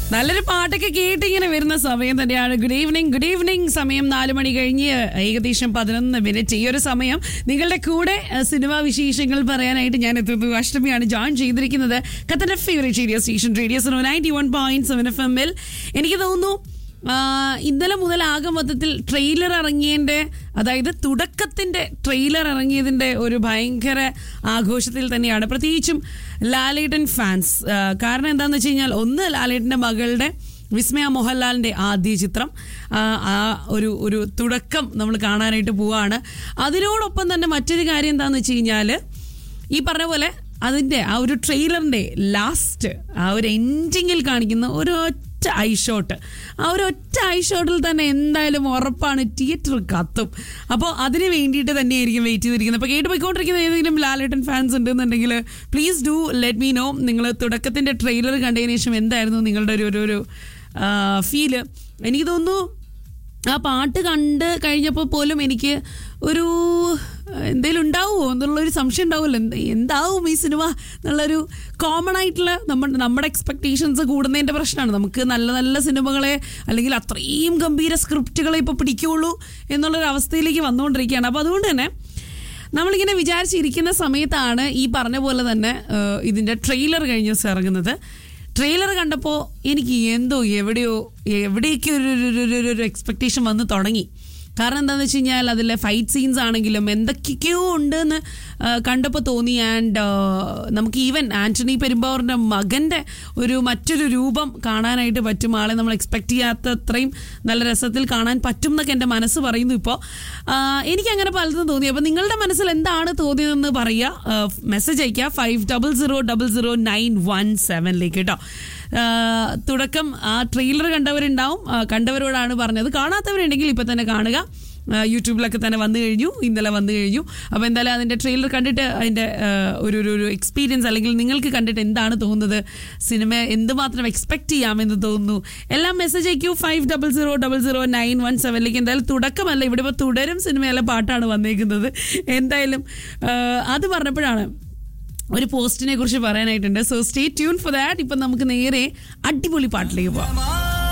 നല്ലൊരു പാട്ടൊക്കെ കേട്ട് ഇങ്ങനെ വരുന്ന സമയം തന്നെയാണ് ഗുഡ് ഈവനിങ് ഗുഡ് ഈവനിങ് സമയം നാല് മണി കഴിഞ്ഞ് ഏകദേശം പതിനൊന്ന് മിനിറ്റ് ഈ ഒരു സമയം നിങ്ങളുടെ കൂടെ അഹ്, സിനിമാ വിശേഷങ്ങൾ പറയാനായിട്ട് ഞാൻ എത്തുന്നു അഷ്ടമിയാണ് ജോയിൻ ചെയ്തിരിക്കുന്നത് ഖത്തറിന്റെ favourite radio station radio ninety one point seven F എമ്മിൽ എനിക്ക് തോന്നുന്നു ആ, ഇന്നലെ മുതൽ ആകെ മൊത്തത്തിൽ ട്രെയിലർ ഇറങ്ങിയതിൻ്റെ അതായത് തുടക്കത്തിൻ്റെ ട്രെയിലർ ഇറങ്ങിയതിൻ്റെ ഒരു ഭയങ്കര ആഘോഷത്തിൽ തന്നെയാണ് പ്രത്യേകിച്ചും ലാലേട്ടൻ ഫാൻസ് ആ, കാരണം എന്താണെന്ന് വെച്ച് കഴിഞ്ഞാൽ ഒന്ന് ലാലേട്ടൻ്റെ മകളുടെ വിസ്മയ മോഹൻലാലിൻ്റെ ആദ്യ ചിത്രം ആ, ആ ഒരു ഒരു തുടക്കം നമ്മൾ കാണാനായിട്ട് പോവാണ് അതിനോടൊപ്പം തന്നെ മറ്റൊരു കാര്യം എന്താണെന്ന് വെച്ച് കഴിഞ്ഞാൽ ഈ പറഞ്ഞ പോലെ അതിൻ്റെ ആ ഒരു ട്രെയിലറിൻ്റെ ലാസ്റ്റ് ആ ഒരു എൻഡിങ്ങിൽ കാണിക്കുന്ന ഒരു ഒറ്റ ഐ ഷോട്ട് ആ ഒരു ഒറ്റ ഐ ഷോട്ടിൽ തന്നെ എന്തായാലും ഉറപ്പാണ് തിയേറ്റർ കത്തും അപ്പോൾ അതിന് വേണ്ടിയിട്ട് തന്നെയായിരിക്കും വെയിറ്റ് ചെയ്തിരിക്കുന്നത് അപ്പോൾ കേട്ട് പോയിക്കൊണ്ടിരിക്കുന്ന ഏതെങ്കിലും ലാലേട്ടൻ ഫാൻസ് ഉണ്ടെന്നുണ്ടെങ്കിൽ please do let me know നിങ്ങൾ തുടക്കത്തിൻ്റെ ട്രെയിലർ കണ്ടതിന് ശേഷം എന്തായിരുന്നു നിങ്ങളുടെ ഒരു ഒരു ഒരു ഫീല് എനിക്ക് തോന്നുന്നു ആ പാട്ട് കണ്ട് കഴിഞ്ഞപ്പോൾ പോലും എനിക്ക് ഒരു എന്തെങ്കിലും ഉണ്ടാവുമോ എന്നുള്ളൊരു സംശയം ഉണ്ടാവുമല്ലോ എന്ത് എന്താവും ഈ സിനിമ എന്നുള്ളൊരു കോമൺ ആയിട്ടുള്ള നമ്മുടെ നമ്മുടെ എക്സ്പെക്ടേഷൻസ് കൂടുന്നതിൻ്റെ പ്രശ്നമാണ് നമുക്ക് നല്ല നല്ല സിനിമകളെ അല്ലെങ്കിൽ അത്രയും ഗംഭീര സ്ക്രിപ്റ്റുകളെ ഇപ്പോൾ പിടിക്കുകയുള്ളൂ എന്നുള്ളൊരു അവസ്ഥയിലേക്ക് വന്നുകൊണ്ടിരിക്കുകയാണ് അപ്പോൾ അതുകൊണ്ട് തന്നെ നമ്മളിങ്ങനെ വിചാരിച്ചിരിക്കുന്ന സമയത്താണ് ഈ പറഞ്ഞ പോലെ തന്നെ ഏഹ്, ഇതിൻ്റെ ട്രെയിലർ കഴിഞ്ഞ ദിവസം ഇറങ്ങുന്നത് ട്രെയിലർ കണ്ടപ്പോൾ എനിക്ക് എന്തോ എവിടെയോ എവിടെയൊക്കെ ഒരു ഒരു- ഒരു- ഒരു- ഒരു എക്സ്പെക്റ്റേഷൻ വന്ന് തുടങ്ങി കാരണം എന്താണെന്ന് വെച്ച് കഴിഞ്ഞാൽ അതിലെ ഫൈറ്റ് സീൻസ് ആണെങ്കിലും എന്തൊക്കെയോ ഉണ്ടെന്ന് കണ്ടപ്പോൾ തോന്നി ആൻഡ് നമുക്ക് ഈവൻ ആന്റണി പെരുമ്പാവൂറിൻ്റെ മകൻ്റെ ഒരു മറ്റൊരു രൂപം കാണാനായിട്ട് പറ്റും ആളെ നമ്മൾ എക്സ്പെക്ട് ചെയ്യാത്ത അത്രയും നല്ല രസത്തിൽ കാണാൻ പറ്റും എന്നൊക്കെ എൻ്റെ മനസ്സ് പറയുന്നു ഇപ്പോൾ എനിക്ക് അങ്ങനെ പലതും തോന്നി അപ്പോൾ നിങ്ങളുടെ മനസ്സിൽ എന്താണ് തോന്നിയതെന്ന് പറയുക മെസ്സേജ് അയയ്ക്കുക five double zero double zero nine one സെവനിലേക്ക് കേട്ടോ ആ, തുടക്കം ആ ട്രെയിലർ കണ്ടവരുണ്ടാവും ആ, കണ്ടവരോടാണ് പറഞ്ഞത് കാണാത്തവരുണ്ടെങ്കിൽ ഇപ്പം തന്നെ കാണുക ആ, യൂട്യൂബിലൊക്കെ തന്നെ വന്നു കഴിഞ്ഞു ഇന്നലെ വന്നു കഴിഞ്ഞു അപ്പോൾ എന്തായാലും അതിൻ്റെ ട്രെയിലർ കണ്ടിട്ട് അതിൻ്റെ ആ, ഒരു ഒരു ഒരു എക്സ്പീരിയൻസ് അല്ലെങ്കിൽ നിങ്ങൾക്ക് കണ്ടിട്ട് എന്താണ് തോന്നുന്നത് സിനിമ എന്തുമാത്രം എക്സ്പെക്ട് ചെയ്യാമെന്ന് തോന്നുന്നു എല്ലാം മെസ്സേജ് അയക്കൂ five double zero double zero nine one സെവനിലേക്ക് എന്തായാലും തുടക്കമല്ല ഇവിടെ ഇപ്പോൾ തുടരും സിനിമയിലെ പാട്ടാണ് വന്നേക്കുന്നത് എന്തായാലും ആ, അത് പറഞ്ഞപ്പോഴാണ് ഒരു പോസ്റ്റിനെ കുറിച്ച് പറയാനായിട്ടുണ്ട് so stay tune for that ഇപ്പം നമുക്ക് നേരെ അടിപൊളി പാട്ടിലേക്ക് പോവാം